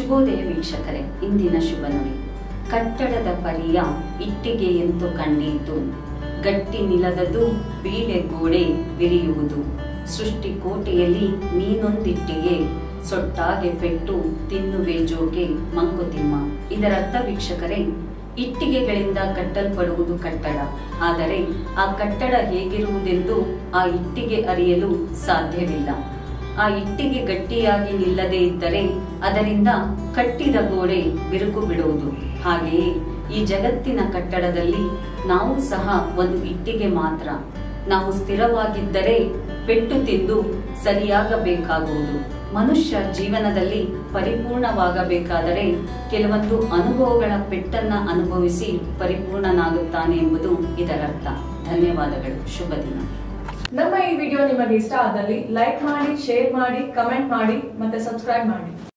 ಶುಭೋದಯ ವೀಕ್ಷಕರೇ ಇಂದಿನ ಶುಭ ನುಡಿ ಕಟ್ಟಡದ ಪರಿಯ ಇಟ್ಟಿಗೆಯಂತೂ ಕಂಡೀತು ಗಟ್ಟಿ ನಿಲದದು ಬೀಳೆ ಗೋಡೆ ಬಿರಿಯುವುದು ಸೃಷ್ಟಿ ಕೋಟೆಯಲ್ಲಿ ನೀನೊಂದಿಟ್ಟಿಗೆ ಸೊಟ್ಟಾಗೆ ಪೆಟ್ಟು ತಿನ್ನುವೆ ಜೋಗೆ ಮಂಕುತಿಮ್ಮ ಇದರರ್ಥ ವೀಕ್ಷಕರೇ ಇಟ್ಟಿಗೆಗಳಿಂದ ಕಟ್ಟಲ್ಪಡುವುದು ಕಟ್ಟಡ ಆದರೆ ಆ ಕಟ್ಟಡ ಹೇಗಿರುವುದೆಂದು ಆ ಇಟ್ಟಿಗೆ ಅರಿಯಲು ಸಾಧ್ಯವಿಲ್ಲ ಆ ಇಟ್ಟಿಗೆ ಗಟ್ಟಿಯಾಗಿ ನಿಲ್ಲದೆ ಇದ್ದರೆ ಅದರಿಂದ ಕಟ್ಟಿದ ಗೋಡೆ ಬಿರುಕು ಬಿಡುವುದು ಹಾಗೆಯೇ ಈ ಜಗತ್ತಿನ ಕಟ್ಟಡದಲ್ಲಿ ನಾವು ಸಹ ಒಂದು ಇಟ್ಟಿಗೆ ಮಾತ್ರ ನಾವು ಸ್ಥಿರವಾಗಿದ್ದರೆ ಪೆಟ್ಟು ತಿಂದು ಸರಿಯಾಗಬೇಕಾಗುವುದು ಮನುಷ್ಯ ಜೀವನದಲ್ಲಿ ಪರಿಪೂರ್ಣವಾಗಬೇಕಾದರೆ ಕೆಲವೊಂದು ಅನುಭವಗಳ ಪೆಟ್ಟನ್ನ ಅನುಭವಿಸಿ ಪರಿಪೂರ್ಣನಾಗುತ್ತಾನೆ ಎಂಬುದು ಇದರರ್ಥ ಧನ್ಯವಾದಗಳು ಶುಭ ದಿನ ನಮ್ಮ ಈ ವಿಡಿಯೋ ನಿಮಗೆ ಇಷ್ಟ ಆದಲ್ಲಿ ಲೈಕ್ ಮಾಡಿ ಶೇರ್ ಮಾಡಿ ಕಮೆಂಟ್ ಮಾಡಿ ಮತ್ತೆ ಸಬ್ಸ್ಕ್ರೈಬ್ ಮಾಡಿ